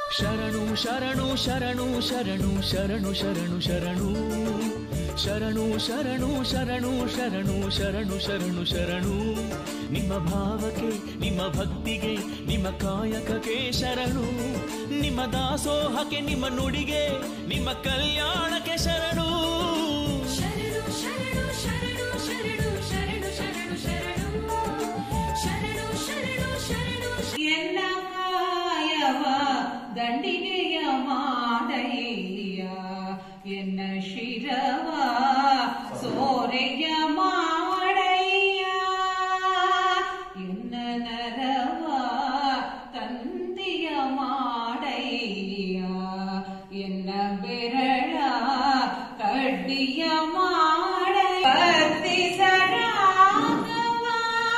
ಶರಣು ಶರಣು ಶರಣು ಶರಣು ಶರಣು ಶರಣು ಶರಣು ಶರಣು ಶರಣು ಶರಣು ಶರಣು ಶರಣು ಶರಣು ಶರಣು ನಿಮ್ಮ ಭಾವಕ್ಕೆ ನಿಮ್ಮ ಭಕ್ತಿಗೆ ನಿಮ್ಮ ಕಾಯಕಕ್ಕೆ ಶರಣು ನಿಮ್ಮ ದಾಸೋಹಕ್ಕೆ ನಿಮ್ಮ ನುಡಿಗೆ ನಿಮ್ಮ ಕಲ್ಯಾಣಕ್ಕೆ ಶರಣು ಶರಣು ಶರಣು ಶರಣು ಶರಣು ಶರಣು ಶರಣು ಶರಣು ಶರಣು ಶರಣು ಶರಣು ಎಲ್ಲ ಕಾಯವ ದಂಡಿಗೆಯ ಮಾಡಯ್ಯ ಎನ್ನ ಶಿರವ ಸೋರೆಯ ಮಾಡಯ್ಯ ಎನ್ನ ನರವ ತಂದಿಯ ಮಾಡಯ್ಯ ಎನ್ನ ಬೆರಳ ಕಡ್ಡಿಯ ಮಾಡಯ್ಯ ಭಕ್ತಿಸರಾಗವ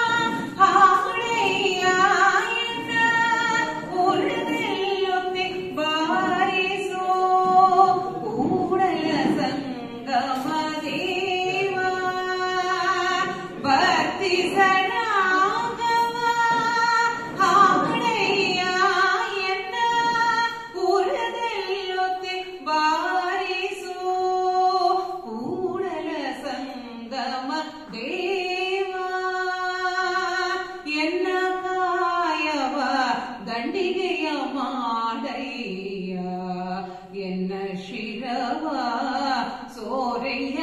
ಹಾಡಯ್ಯ ಎನ್ನ ಉರುಳೊತ್ತೆ ಬಾರಿಸೋ ಕೂಡಲ ಸಂಗಮ ದೇವ ಭಕ್ತಿಸರಾಗವ ಹಾಡಯ್ಯ ಎನ್ನ ಉರುಳೊತ್ತೆ ಬಾರಿಸೋ ಕೂಡಲ ಸಂಗಮ ದೇವ ಎನ್ನ ಕಾಯವ ದಂಡಿಗೆಯ ಮಾಡಯ್ಯ ಎನ್ನ ಶಿರವ ಸೋರೆಯ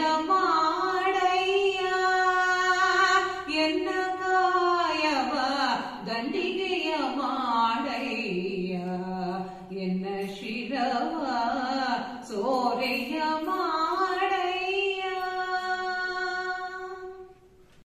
ಮಾಡಯ್ಯ ಎನ್ನ ಕಾಯವ ದಂಡಿಗೆಯ